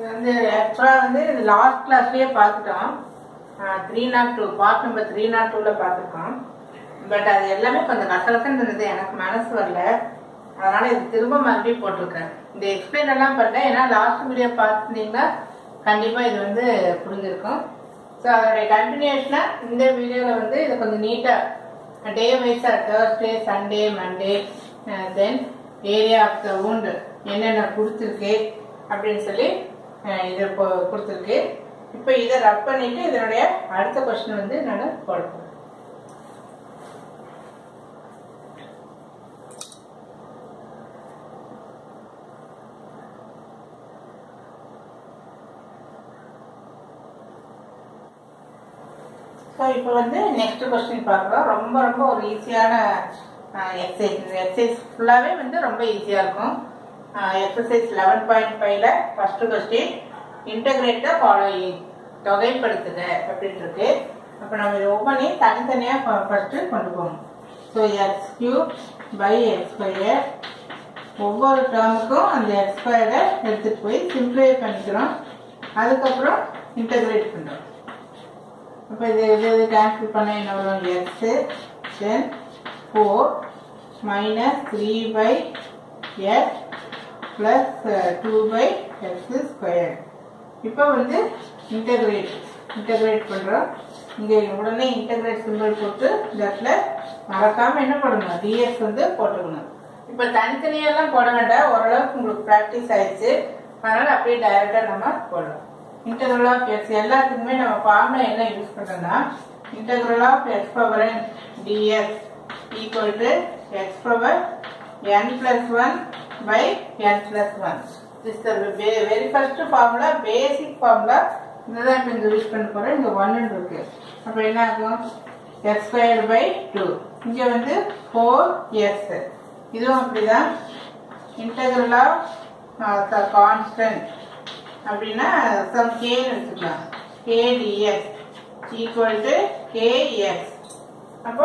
இது வந்து ஆக்சுவலாக வந்து இது லாஸ்ட் கிளாஸ்லேயே பார்த்துட்டோம் three dot two part number three dot டூவில் பார்த்துருக்கோம் பட் அது எல்லாமே கொஞ்சம் கசகசன்னு இருந்தது எனக்கு மனசு வரல அதனால இது திரும்ப மறுபடியும் போட்டிருக்கேன் இந்த எக்ஸ்பிளைன் எல்லாம் பண்ணேன் ஏன்னா லாஸ்ட் வீடியோ பார்த்துருந்தீங்கன்னா கண்டிப்பாக இது வந்து புரிஞ்சிருக்கும் ஸோ அதோடைய கண்டினியூஷனாக இந்த வீடியோவில் வந்து இதை கொஞ்சம் நீட்டாக டே வைஸாக Thursday Sunday Monday then area of the wound என்னென்ன கொடுத்துருக்கு அப்படின்னு சொல்லி அஹ், இது இப்போ கொடுத்துருக்கு இப்போ இதை ரப் பண்ணிட்டு இதனுடைய அடுத்த கொஸ்டின் வந்து நான் போடுறேன் ஸோ இப்போ வந்து நெக்ஸ்ட் கொஸ்டின் பார்க்குறோம் ரொம்ப ரொம்ப ஒரு ஈஸியான எக்ஸசைஸ் இந்த எக்ஸசைஸ் ஃபுல்லாகவே வந்து ரொம்ப ஈஸியாக இருக்கும் எக்ஸசைஸ் லெவன் பாயிண்ட் ஃபைவ்ல first question integrate the following தொகைப்படுத்துக அப்படின்ட்டு இருக்கு அப்போ நம்ம இது ஒவ்வொன்றையும் தனித்தனியாக ஃபஸ்ட்டு கொண்டு போகணும் so x cube by x square ஒவ்வொரு டேர்முக்கும் அந்த எக்ஸ் ஸ்கொயரை எடுத்துகிட்டு போய் சிம்ப்ளிஃபை பண்ணிக்கிறோம் அதுக்கப்புறம் இன்டகிரேட் பண்ணுறோம் அப்போ இது இது இது கேன்சல் பண்ண என்ன வரும் x then four minus three by x plus two by x square இப்போ வந்து இன்டகிரேட் இன்டகிரேட் பண்ணுறோம் இங்கே உடனே இன்டகிரேட் சிம்பிள் போட்டு இந்த இடத்துல மறக்காமல் என்ன பண்ணணும் டிஎக்ஸ் வந்து போட்டுக்கணும் இப்போ தனித்தனியெல்லாம் போட வேண்டாம் ஓரளவுக்கு உங்களுக்கு ப்ராக்டிஸ் ஆயிடுச்சு அதனால் அப்படியே டைரெக்டாக நம்ம போடலாம் இன்டெக்ரல் ஆஃப் எக்ஸ் எல்லாத்துக்குமே நம்ம ஃபார்முலா என்ன யூஸ் பண்ணுறோம்னா integral of x power n dx equal to x power n plus one by n plus one this the very first formula basic formula இதுதான் இப்போ இங்கே யூஸ் பண்ண போகிறோம் இங்கே ஒன்னு இருக்கு அப்போ என்ன ஆகும் எக்ஸ் ஸ்கொயர் பை டூ இங்கே வந்து ஃபோர் எக்ஸ் இதுவும் அப்படிதான் இன்டெக்ரல் ஆஃப் கான்ஸ்டன்ட் அப்படின்னா சம் கேன்னு வச்சுக்கலாம் கேடிஎக்ஸ் ஈக்குவல் டு கேஎக்ஸ் அப்போ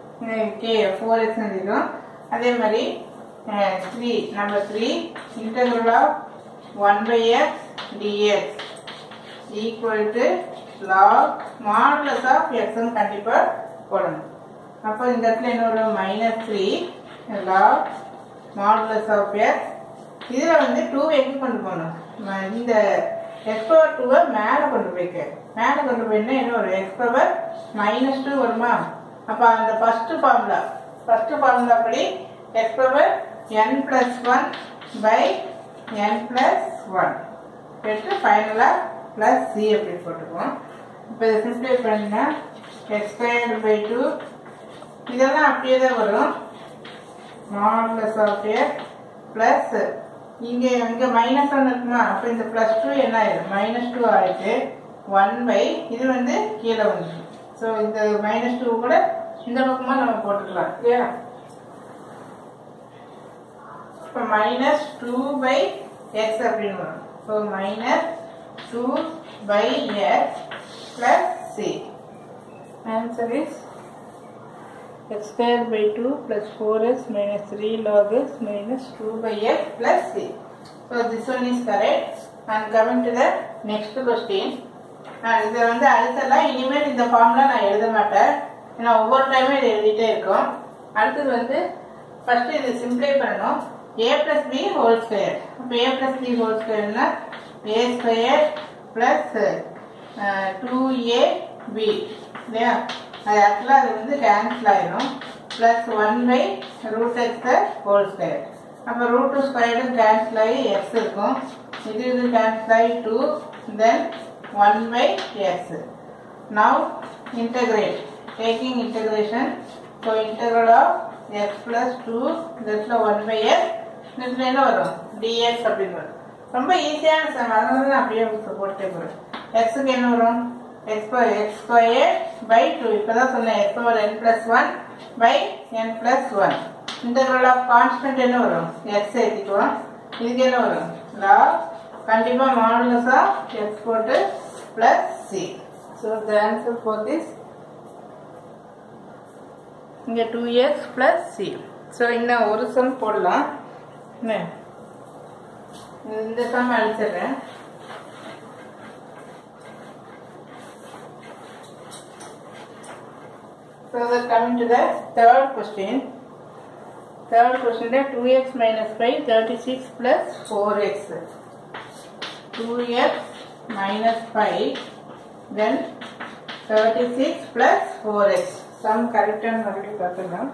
கே ஃபோர் எக்ஸ் எழுதிடும் அதே மாதிரி three number three interval of one by x d x equal to log modulus of x கண்டிப்பாக போடணும் அப்போ இந்த இடத்துல என்ன வரும் minus three log modulus of x இதில் வந்து டூ எங்கே கொண்டு போகணும் ம- இந்த எக்ஸ் பவர் டூவை மேலே கொண்டு போய்க்க மேலே கொண்டு போயின்னா என்ன வரும் எக்ஸ் பவர் மைனஸ் டூ வருமா அப்போ அந்த ஃபஸ்ட்டு ஃபார்முலா ஃபஸ்ட்டு ஃபார்முலா படி x power n plus one by n plus one எடுத்து ஃபைனலாக ப்ளஸ் சி அப்படின்னு போட்டுக்குவோம் இப்போ இதை சிம்ப்ளை பண்ணினா எக்ஸ் ஸ்கொயர் பை டூ இதெல்லாம் அப்படியே தான் வரும் மாடுலஸ் ஆஃப் எக்ஸ் ப்ளஸ் இங்கே இங்கே மைனஸ் ஒன் இருக்குமா அப்போ இந்த ப்ளஸ் டூ என்ன ஆயிடும் மைனஸ் டூ ஆயிட்டு ஒன் பை இது வந்து கீழே வந்துடும் ஸோ இந்த மைனஸ் டூ கூட இந்த பக்கமாக நம்ம போட்டுக்கலாம் இல்லையா இப்போ மைனஸ் டூ பை எக்ஸ் அப்படின்னு வரும் so minus two by x plus c answer is x square by 2 plus 4x minus 3 log x minus 2 by x plus c. So this one is correct. And coming to the next question. நான் இதை வந்து அடுத்தெல்லாம் இனிமேல் இந்த ஃபார்ம்ல நான் எழுத மாட்டேன் ஏன்னா ஒவ்வொரு டைமும் இதை எழுதிட்டே இருக்கோம் அடுத்தது வந்து ஃபர்ஸ்ட் இது சிம்ப்ளை பண்ணணும் a plus b whole square அப்போ ஏ பிளஸ் பி ஹோல் ஸ்கொயர்னா a square plus two a b இல்லையா அது ஆக்சுவலாக அது வந்து கேன்சல் ஆயிடும் plus one by root x whole square அப்போ ரூட் டூ ஸ்கொயரும் கேன்சல் ஆகி எக்ஸ் இருக்கும் இது இது கேன்சல் ஆகி two then one by x now integrate taking integration so integral of x plus two இதில் ஒன் பை எக்ஸ் இதில் என்ன வரும் டிஎக்ஸ் அப்படின்னு வரும் ரொம்ப ஈஸியான சம் அதனால தான் அப்படியே போட்டே போகிறேன் எக்ஸுக்கு என்ன வரும் x x square by two இப்போ தான் சொன்னேன் x power n plus one by n plus one interval of constant என்ன வரும் எக்ஸ் எழுதிக்குவோம் இதுக்கு என்ன வரும் லா கண்டிப்பாக மாடுலஸ் ஆஃப் எக்ஸ் போட்டு plus c so the answer for this இங்கே two x plus c so இன்னும் ஒரு சம் போடலாம் என்ன இந்த சம் அழிச்சிடுறேன் So that coming to the third question. Third question is 2x minus 5, 36 plus 4x. 2x minus 5, then 36 plus 4x. Some correct and மறுபடியும் பார்த்துக்கலாம்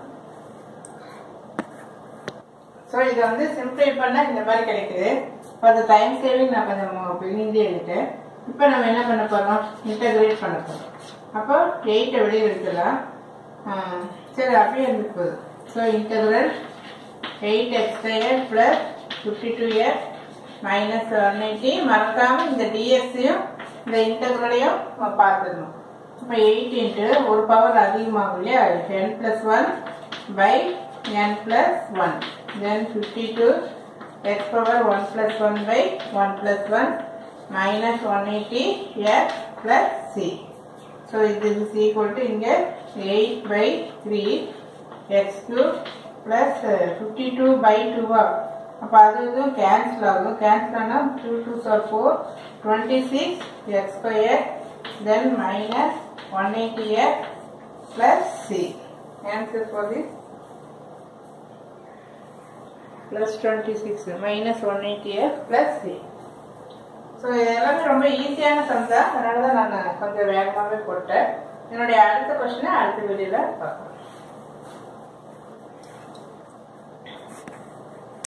so இதை வந்து சிம்பிளை பண்ணால் இந்த மாதிரி கிடைக்குது இப்போ அந்த டைம் சேவிங் நான் கொஞ்சம் பிரிஞ்சு எழுதிட்டேன் இப்போ நம்ம என்ன பண்ண போகிறோம் இன்டகிரேட் பண்ண போகிறோம் அப்போ எயிட்டை வெளியே எடுக்கலாம் ஆஹ் சரி அப்படியே இருந்துட்டு போகுது so integral eight x square plus fifty two x minus one eighty மறக்காமல் இந்த டிஎக்ஸையும் இந்த இன்டகிரலையும் பார்த்துக்கணும் இப்போ எயிட் இன்ட்டு ஒரு பவர் அதிகமாகும் இல்லையா n plus one by n plus one then fifty two x power one plus one by one plus one minus one eighty x plus c so இது is equal to இங்கே eight by three x cube plus fifty two by டூவா அப்போ அது இதுவும் cancel ஆகும் cancel ஆனால் two two sir four twenty six x square then minus one eighty x plus c answer for this plus twenty six minus one eighty x plus c so எல்லாமே ரொம்ப ஈஸியான some தான் அதனால தான் நான் கொஞ்சம் வேகமாகவே போட்டேன் என்னுடைய அடுத்த கொஸ்டினை அடுத்த வீடியோவில் பார்க்கலாம்